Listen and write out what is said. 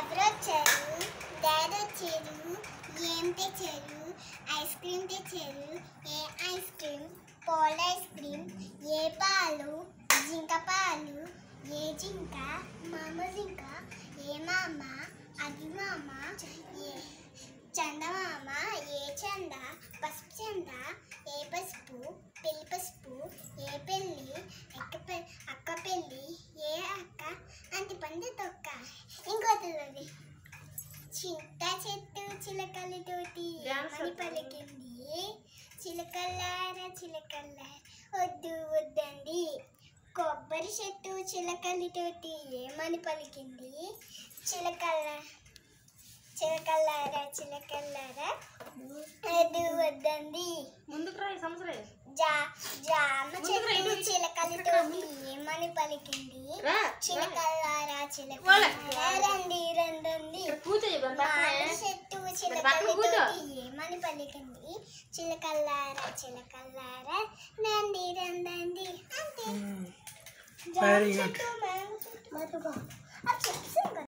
ఎవరు వచ్చారు డాడీ వచ్చారు ఏం తెచ్చారు ఐస్ క్రీమ్ తెచ్చారు ఏ ఐస్ క్రీమ్ పాల ఐస్ క్రీమ్ ఏ పాలు జింక పాలు ఏ జింక మామ జింక ఏ మామ అది మామ ఏ చందమామ ఏ చంద పసుపు చంద ఏ పసుపు పెళ్లి పసుపు ఏ పెళ్ళి ఎక్క పె- అక్క పెళ్ళి ఏ అక్క అంటి పండు తొక్క ఇంకోటి చింత చెట్టు చిలకలతోటి Dance అని వద్దు. పలికింది చిలకల్లార చిలకల్లార వద్దు వద్దండి కొబ్బరి చెట్టు చిలకలతోటి ఏమని పలికింది చిలకల్ల చిలకల్లార చిలకల్లార వద్దు వద్దండి ముందుకు రా ఈ సంవత్సరం జా జామ ముందుకు రా, చెట్టు ఇటు. చిలకలతోటి ఏమని పలికింది రా చిలకల్లారా వాళ్ళ. చిలకల్లారా రండి రండి ఇక్కడ కూర్చో ఇక్కడ మామిడి పక్కనే చెట్టు ఇక్కడ పక్కన కూర్చో. చిలకలతోటి ఏమని పలికింది చిలకల్లారా చిలకల్లారా రండి రండి అంతే Very జామ good. చెట్టు మామిడి చెట్టు మధుగా ఆ చెట్టు